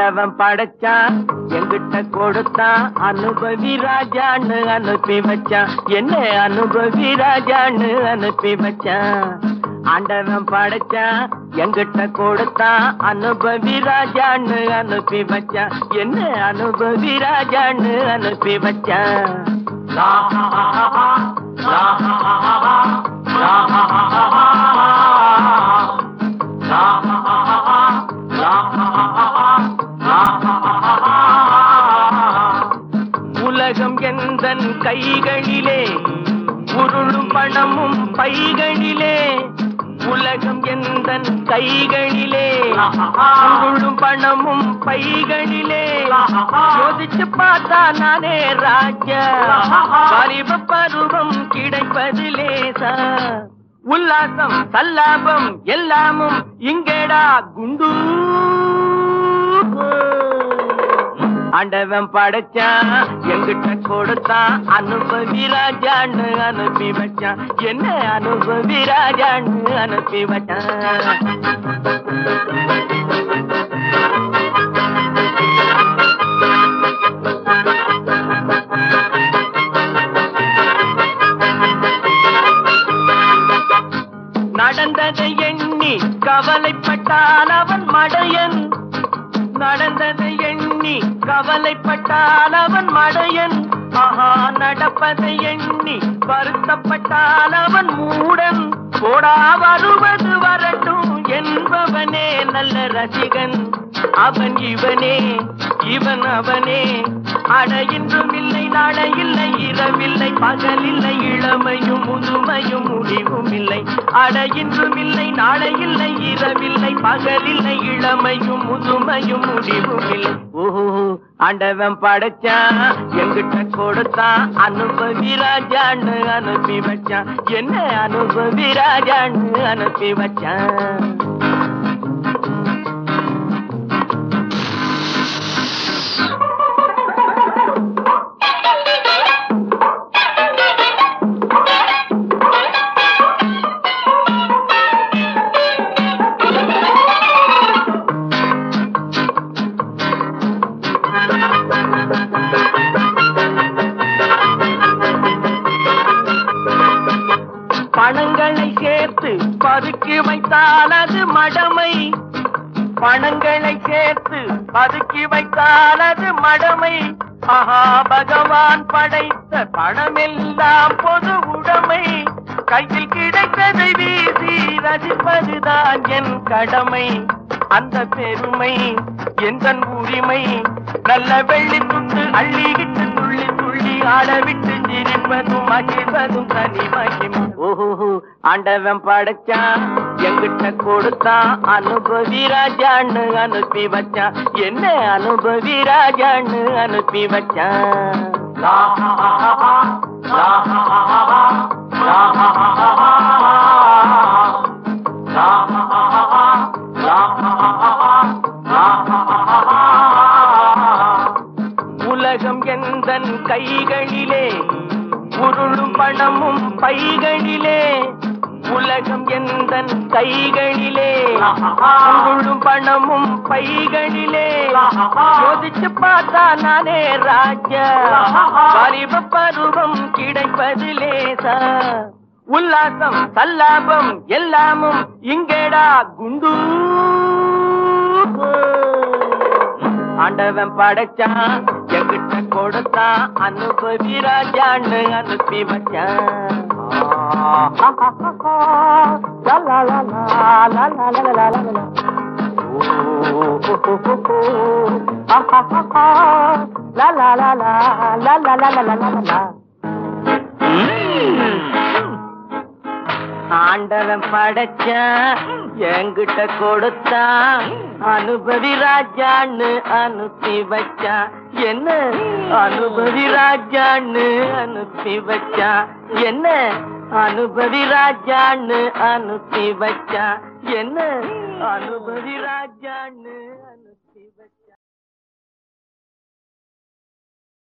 ஆண்டவன் படைச்சான் எங்கிட்ட கொடுத்தான் அனுபவி ராஜான்னு அனுப்பி வச்சான் என்ன அனுபவி ராஜான்னு அனுப்பி வச்சான் ஆண்டவன் படைச்சான் எங்கிட்ட கொடுத்தான் அனுபவி ராஜான்னு அனுப்பி வச்சான் என்ன அனுபவி ராஜான்னு அனுப்பி வச்சான் லா ஹா ஹா ஹா ஹா, லா ஹா ஹா ஹா ஹா, லா ஹா ஹா ஹா ஹா, லா ஹா ஹா ஹா ஹா, லா ஹா ஹா ஹா ஹா, லா ஹா ஹா ஹா ஹா. உலகம் எந்தன் கைகளிலே உருளும் பணமும் பைகளிலே உலகம் எந்தன் கைகளிலே உருளும் பணமும் பைகளிலே யோசிச்சு பார்த்தா நானே ராஜா வாலிப பருவம் கிடைப்பது லேசா உல்லாசம் சல்லாபம் எல்லாமும் இங்கேடா குண்டு ஆண்டவன் படைச்சான் எங்கிட்ட கொடுத்தான் அனுபவி ராஜான்னு அனுப்பி வச்சான் என்ன அனுபவி ராஜான்னு அனுப்பி வச்சான் நடந்ததை எண்ணி கவலைப்பட்டால் அவன் மடையன் நடந்ததை எண்ணி கவலைப்பட்டால் அவன் மடையன் ஆஹா நடப்பதை எண்ணி வருத்தப்பட்டால் அவன் மூடன் போடா வருவது வரட்டும் என்பவனே நல்ல ரசிகன் அவன் இவனே இவன் அவனே அட இன்றும் இல்லை நாளை இல்லை இரவில்லை பகலில்லை இளமையும் முதுமையும் முடிவும் இல்லை அட இன்றும் இல்லை நாளை இல்லை இரவில்லை பகலில்லை இளமையும் முதுமையும் முடிவும் இல்லை ஓஹோ ஆண்டவன் படைச்சான் எங்கிட்ட கொடுத்தான் அனுபவி ராஜான்னு அனுப்பி வச்சான் என்ன அனுபவி ராஜான்னு அனுப்பி வச்சான் பணங்களை சேர்த்து பதுக்கி வைத்தால் அது மடமை பணங்களை சேர்த்து பதுக்கி வைத்தால் அது மடமை ஆஹா பகவான் படைத்த பணமெல்லாம் பொது உடைமை கையில் கிடைத்ததை வீசி ரசிப்பதுதான் என் கடமை அந்த பெருமை எந்த உரிமை நல்ல வெள்ளி துண்டு அள்ளிக்கிட்டு துள்ளி துள்ளி ஆடவிட்டு சிரிப்பதும் மகிழ்வதும் தனி மகிமை ஓஹோ ஆண்டவன் படைச்சான் எங்கிட்ட கொடுத்தான் அனுபவி ராஜான்னு அனுப்பி வச்சான் என்ன அனுபவி ராஜான்னு அனுப்பி வச்சான் லா ஹா ஹா ஹா ஹா, லா ஹா ஹா ஹா ஹா, லா ஹா ஹா ஹா ஹா, லா ஹா ஹா ஹா ஹா, லா ஹா ஹா ஹா ஹா, லா ஹா ஹா ஹா ஹா. உலகம் எந்தன் கைகளிலே உருளும் பணமும் பைகளிலே உலகம் எந்தன் கைகளிலே உருளும் பணமும் பைகளிலே யோசிச்சு பார்த்தா நானே ராஜா வாலிப பருவம் கிடைப்பது லேசா உல்லாசம் சல்லாபம் எல்லாமும் இங்கேடா குண்டு ஆண்டவன் படைச்சான் எங்கிட்ட கொடுத்தான் அனுபவி ராஜான்னு அனுப்பி வச்சான் லா லா லா லா, லா லா லா லா லா லா. ஓ, ஓ, ஓ, ஓ, ஓ. ஆ, ஆ, ஆ, ஆ. லா லா லா லா, லா லா லா லா லா லா லா. ஆண்டவன் படைச்சான் என்கிட்ட கொடுத்தான் அனுபவி ராஜான்னு அனுப்பி வச்சான் என்ன அனுபவி ராஜான்னு அனுப்பி வச்சான் என்ன அனுபவி ராஜான்னு அனுப்பி வச்சான் என்ன அனுபவி ராஜான்னு அனுப்பி